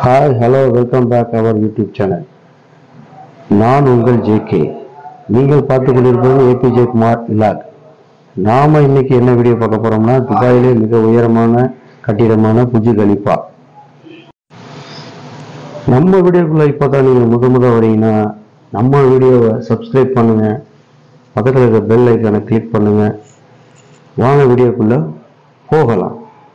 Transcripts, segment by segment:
hi hello welcome back our YouTube channel நான் உங்கள் JK நீங்கள் பார்த்து கொண்டிருப்பது ஏபிஜே குமார் இலாக் நாம இன்னைக்கு என்ன வீடியோ பார்க்க போறோம்னா துபாயிலே மிக உயரமான கட்டிடமான புஜி கலிப்பா நம்ம வீடியோக்குள்ள இப்போதான் நீங்கள் முத முத வரீங்கன்னா நம்ம வீடியோவை சப்ஸ்கிரைப் பண்ணுங்க பக்கத்தில் இருக்க பெல் ஐக்கானை கிளிக் பண்ணுங்க வாங்க வீடியோக்குள்ள போகலாம்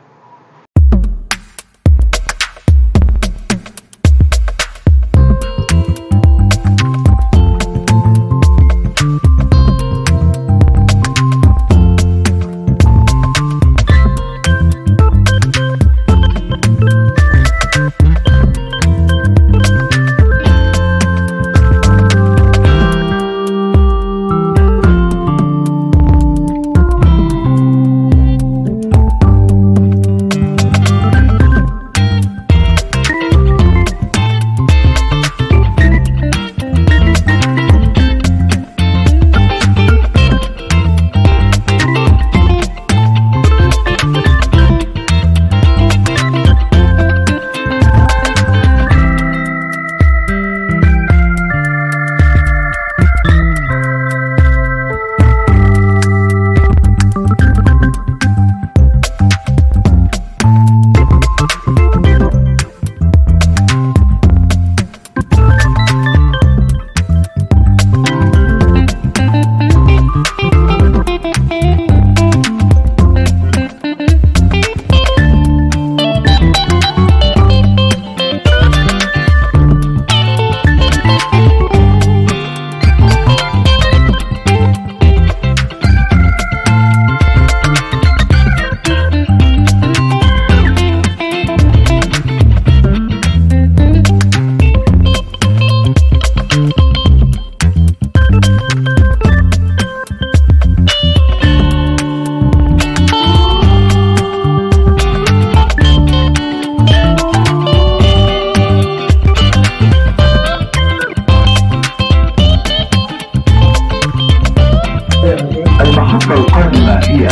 المحطة القادمة هي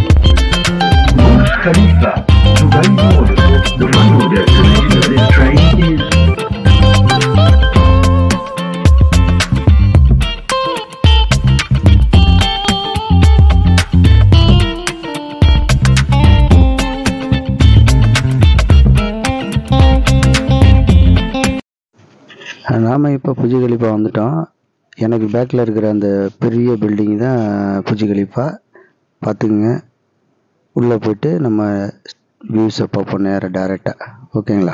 برج خليفة دبي مول The final destination of this train is நாம் இப்போ புஜி கலிப்பா வந்துட்டோம் எனக்கு பேக்கில் இருக்கிற அந்த பெரிய பில்டிங் தான் புஜி கலிப்பா பார்த்துக்குங்க உள்ளே போயிட்டு நம்ம வியூஸை பார்ப்போம் நேராக டேரெக்டாக ஓகேங்களா